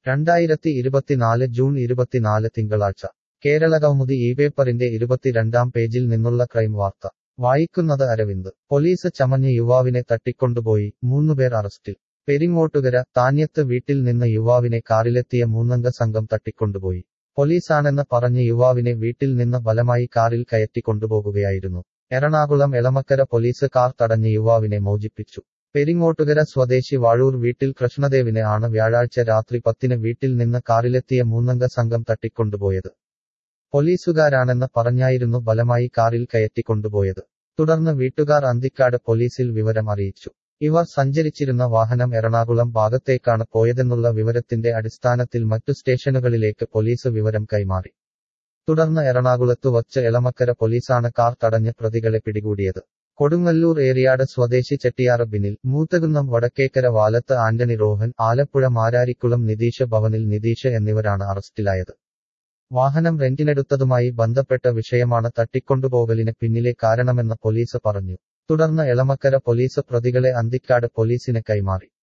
രണ്ടായിരത്തി ഇരുപത്തിനാല് ജൂൺ ഇരുപത്തിനാല് തിങ്കളാഴ്ച കേരളകൗമുദി ഈ പേപ്പറിന്റെ ഇരുപത്തിരണ്ടാം പേജിൽ നിന്നുള്ള ക്രൈം വാർത്ത വായിക്കുന്നത് അരവിന്ദ് പോലീസ് ചമഞ്ഞ് യുവാവിനെ തട്ടിക്കൊണ്ടുപോയി മൂന്നുപേർ അറസ്റ്റിൽ പെരിങ്ങോട്ടുകര താന്യത്ത് വീട്ടിൽ നിന്ന് യുവാവിനെ കാറിലെത്തിയ മൂന്നംഗ സംഘം തട്ടിക്കൊണ്ടുപോയി പോലീസാണെന്ന് പറഞ്ഞ് യുവാവിനെ വീട്ടിൽ നിന്ന് ബലമായി കാറിൽ കയറ്റി കൊണ്ടുപോകുകയായിരുന്നു എറണാകുളം എളമക്കര പോലീസ് കാർ തടഞ്ഞ് യുവാവിനെ മോചിപ്പിച്ചു പെരിങ്ങോട്ടുകര സ്വദേശി വാഴൂർ വീട്ടിൽ കൃഷ്ണദേവിനെ ആണ് വ്യാഴാഴ്ച രാത്രി പത്തിന് വീട്ടിൽ നിന്ന് കാറിലെത്തിയ മൂന്നംഗ സംഘം തട്ടിക്കൊണ്ടുപോയത് പോലീസുകാരാണെന്ന് പറഞ്ഞായിരുന്നു ബലമായി കാറിൽ കയറ്റി കൊണ്ടുപോയത് തുടർന്ന് വീട്ടുകാർ അന്തിക്കാട് പോലീസിൽ വിവരം അറിയിച്ചു ഇവർ സഞ്ചരിച്ചിരുന്ന വാഹനം എറണാകുളം ഭാഗത്തേക്കാണ് പോയതെന്നുള്ള വിവരത്തിന്റെ അടിസ്ഥാനത്തിൽ മറ്റു സ്റ്റേഷനുകളിലേക്ക് പോലീസ് വിവരം കൈമാറി തുടർന്ന് എറണാകുളത്തു വച്ച് എളമക്കര പോലീസാണ് കാർ തടഞ്ഞ് പ്രതികളെ പിടികൂടിയത് കൊടുങ്ങല്ലൂർ ഏരിയാട് സ്വദേശി ചെട്ടിയാറ് ബിനിൽ മൂത്തകുന്നം വടക്കേക്കര വാലത്ത് ആന്റണി റോഹൻ ആലപ്പുഴ മാരാരിക്കുളം നിതീഷ് ഭവനിൽ നിതീഷ് എന്നിവരാണ് അറസ്റ്റിലായത് വാഹനം റെന്റിനെടുത്തതുമായി ബന്ധപ്പെട്ട വിഷയമാണ് തട്ടിക്കൊണ്ടുപോകലിന് പിന്നിലെ കാരണമെന്ന് പോലീസ് പറഞ്ഞു തുടർന്ന് എളമക്കര പോലീസ് പ്രതികളെ അന്തിക്കാട് പോലീസിന് കൈമാറി